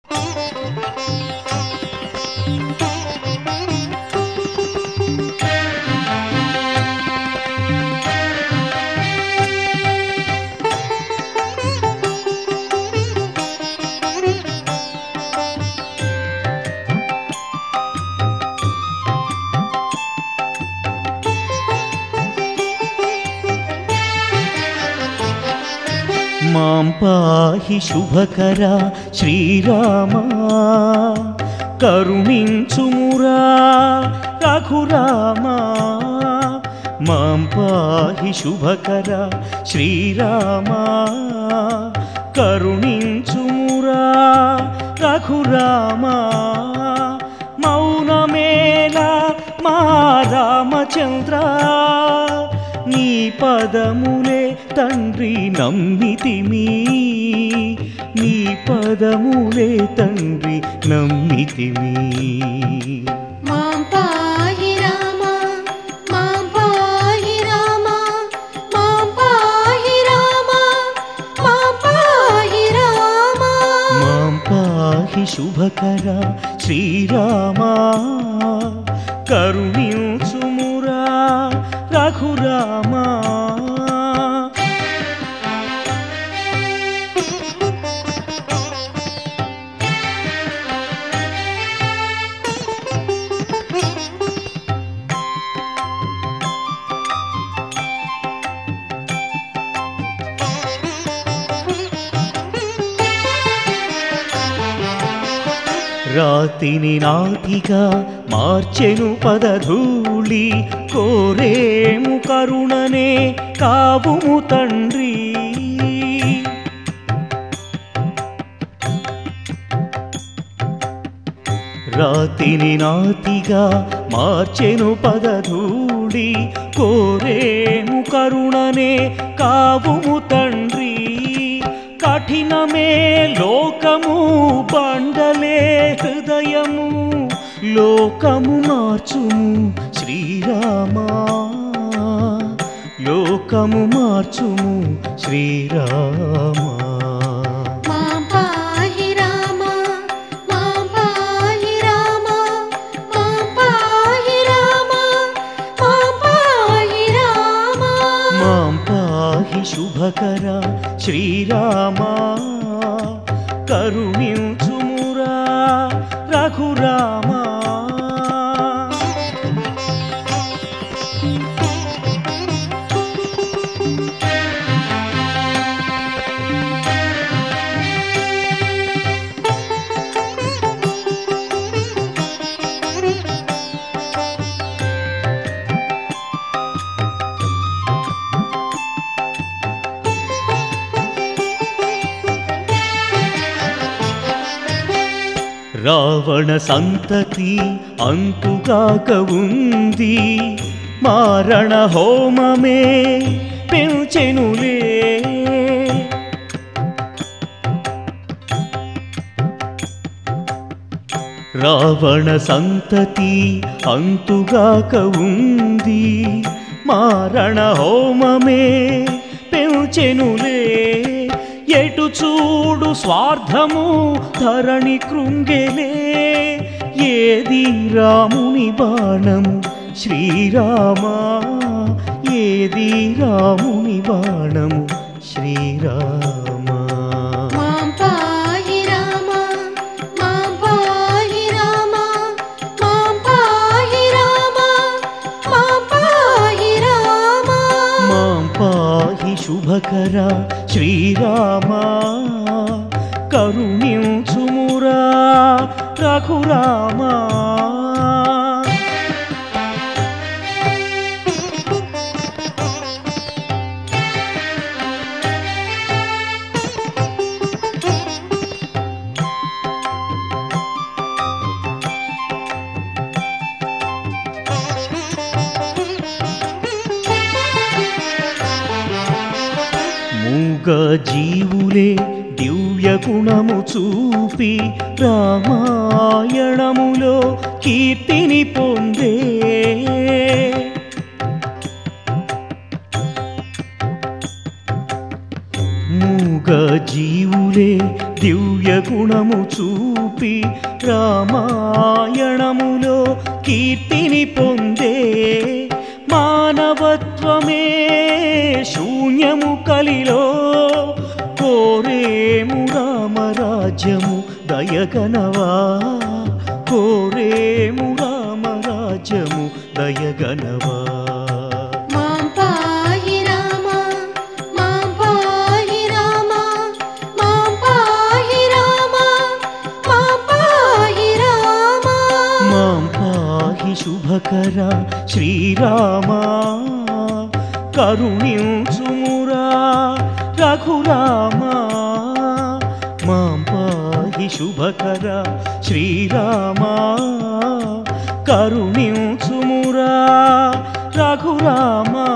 మాం పాహి శుభకర శ్రీరామా కరుణించుమురా రఘురామా మాం పాహి శుభకర శ్రీరామా కరుణించుమురా రఘురామా మౌనమేలా మా రామచంద్ర నీ పదములే తండ్రి నమ్మితిమి నీ పదములే తండ్రి నమ్మితిమి మాం పాహి రామ మాం పాహి రామ మాం పాహి రామ మాం పాహి రామ మాం పాహి శుభకర శ్రీరామా కరుణించుమురా రఘురామా రాతిని నాటిగా మార్చెను పదధూళి కోరేము కరుణనే కావుము తండ్రి రాతిని నాతిగా మార్చెను పదధూళి కోరేము కరుణనే కావుము తండ్రి కఠినమే లోకము బండలే హృదయము లోకము మార్చుము శ్రీరామా లోకము మార్చుము శ్రీరామా మాం పాహి రామ మాం పాహి రామ మాం పాహి రామ మాం పాహి రామ మాం పాహి శుభకర శ్రీరామా కరుణించుమురా రఘురామా రావణ సంతతి అంతుగాక ఉంది మారణ హోమమే పెంచెనులే రావణ సంతతి అంతుగాక ఉంది మారణ హోమమే పెంచెనులే ఎటు చూడు స్వార్థము ధరణి కృంగెలే ఏది రాముని బాణము శ్రీరామా ఏది రాముని బాణము శ్రీరామా మాం పాహి రామ మాం పాహి రామ మాం పాహి రామ మాం పాహి రామ మాం పాహి శుభకర శ్రీరామా కరుణించుమురా రఘురామా మూగ జీవులే దివ్య గుణము చూపి రామాయణములో కీర్తిని పొందే మూగ జీవులే దివ్య గుణము చూపి రామాయణములో కీర్తిని పొందే మానవత్వమే శూన్యము కలిలో కోరేము రామరాజ్యము దయగనవా కోరేము రామరాజ్యము దయగనవా మాం పాహి రామ మాం పాహి రామ మాం పాహి రామ మాం పాహి రామ మాం పాహి శుభకర శ్రీరామా కరుణించుమురా రఘురామా మాం పాహి శుభకర శ్రీరామా కరుణించుమురా రఘురామా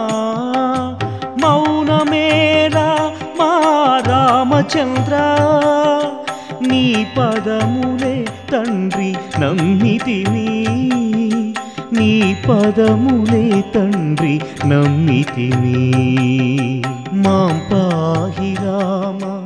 మౌనమేరా మా రామచంద్ర నీ పదములే తండ్రి నమ్మితిని నీ పదములే తండ్రి నమ్మితిని మాం పాహి రామ